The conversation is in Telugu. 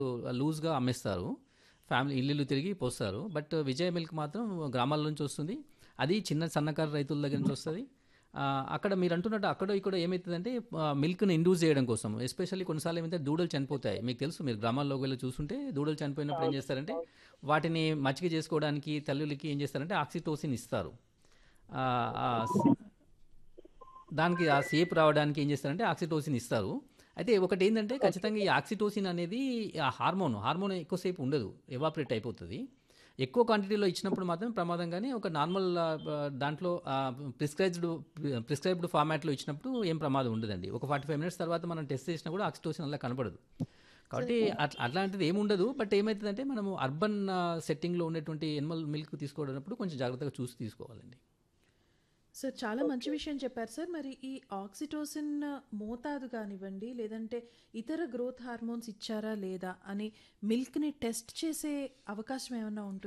లూజ్‌గా అమ్మేస్తారు. ఫ్యామిలీ ఇల్లిల్లు తిరిగి పోస్తారు. బట్ విజయ మిల్క్ మాత్రం గ్రామాల నుంచి వస్తుంది. అది చిన్న సన్నకారు రైతుల దగ్గర నుంచి వస్తది. ఆహ్, అక్కడ మీరంటున్నట్టు అక్కడో ఇక్కడో ఏమైతదంటే ఆహ్, మిల్క్‌ని ఇండ్యూస్ చేయడం కోసం ఎస్పెషల్లీ కొన్నిసార్లు ఏమైతే దూడలు చనిపోతాయి. మీకు తెలుసు మీరు గ్రామాల్లోకి వెళ్లి చూసుంటే దూడలు చనిపోయినప్పుడు ఏం చేస్తారంటే వాటిని మచ్చిక చేసుకోవడానికి తల్లులకి ఏం చేస్తారంటే ఆక్సిటోసిన్ ఇస్తారు. ఆహ్, ఆహ్, స్ దానికి ఆ షేప్ రావడానికి ఏం చేస్తారంటే ఆక్సిటోసిన్ ఇస్తారు. అయితే ఒకటేందంటే ఖచ్చితంగా ఈ ఆక్సిటోసిన్ అనేది ఆ హార్మోన్, హార్మోన్ ఎక్కువసేపు ఉండదు. ఎవాపరేట్ అయిపోతది. ఎక్కువ క్వాంటిటీలో ఇచ్చినప్పుడు మాత్రం ప్రమాదం గానీ ఒక నార్మల్ ఆహ్, బ దాంట్లో ఆహ్, ప్రిస్క్రైజ్డ్ ప్రిస్క్రైబ్డ్ ఫార్మాట్‌లో ఇచ్చినప్పుడు ఏం ప్రమాదం ఉండదండి. ఒక 45 మినిట్స్ తర్వాత మనం టెస్ట్ చేసినా కూడా ఆక్సిటోసిన్ అలా కనపడదు. కాబట్టి అట్లా అట్లాంటిది ఏముండదు. బట్ ఏమైతదంటే మనము అర్బన్ సెట్టింగ్‌లో ఉండేటువంటి యానిమల్ మిల్క్ తీసుకోవడప్పుడు కొంచెం జాగ్రత్తగా చూసి తీసుకోవాలండి. సార్ చాలా మంచి విషయం చెప్పారు సార్. మరి ఈ ఆక్సిటోసిన్ మోతాదు కానివ్వండి, లేదంటే ఇతర గ్రోత్ హార్మోన్స్ ఇచ్చారా లేదా అని మిల్క్‌ని టెస్ట్ చేసే అవకాశం ఏమన్నా ఉంటుందా?